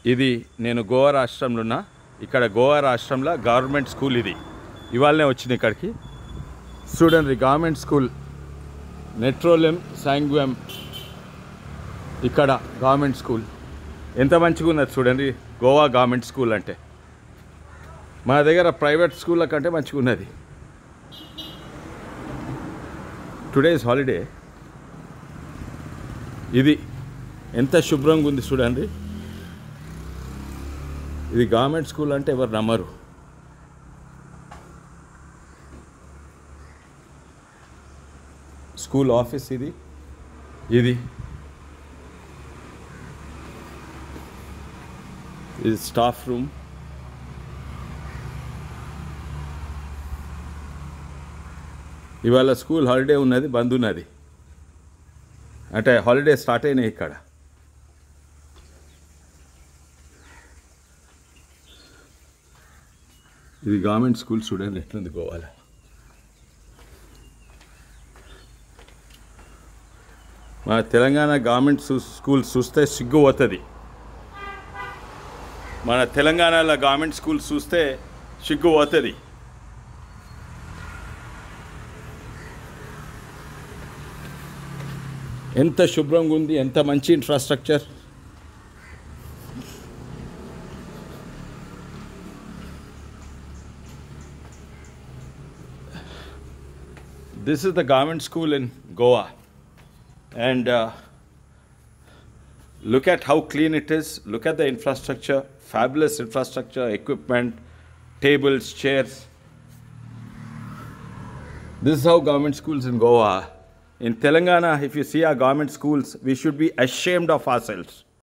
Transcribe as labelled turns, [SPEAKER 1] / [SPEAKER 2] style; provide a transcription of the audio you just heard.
[SPEAKER 1] ఇది నేను గోవా రాష్ట్రంలో ఉన్నా ఇక్కడ గోవా రాష్ట్రంలో గవర్నమెంట్ స్కూల్ ఇది ఇవాళనే వచ్చింది ఇక్కడికి చూడండి గవర్నమెంట్ స్కూల్ నెట్రోలియం శాంగ్వెమ్ ఇక్కడ గవర్నమెంట్ స్కూల్ ఎంత మంచిగా ఉన్నది చూడండి గోవా గవర్నమెంట్ స్కూల్ అంటే మన దగ్గర ప్రైవేట్ స్కూళ్ళ కంటే మంచిగా ఉన్నది టుడే ఇస్ హాలిడే ఇది ఎంత శుభ్రంగా ఉంది చూడండి ఇది గవర్నమెంట్ స్కూల్ అంటే ఎవరు నమ్మరు స్కూల్ ఆఫీస్ ఇది ఇది ఇది స్టాఫ్ రూమ్ ఇవాళ స్కూల్ హాలిడే ఉన్నది బంద్ ఉన్నది అంటే హాలిడే స్టార్ట్ అయినాయి ఇక్కడ ఇది గవర్నమెంట్ స్కూల్ చూడండి ఎట్లుంది గోవాలో మన తెలంగాణ గవర్నమెంట్ స్కూల్ చూస్తే సిగ్గు పోతుంది మన తెలంగాణలో గవర్నమెంట్ స్కూల్ చూస్తే సిగ్గు పోతుంది ఎంత శుభ్రంగా ఉంది ఎంత మంచి infrastructure This is the government school in Goa. And uh, look at how clean it is. Look at the infrastructure, fabulous infrastructure, equipment, tables, chairs. This is how government schools in Goa. In Telangana, if you see our government schools, we should be ashamed of ourselves.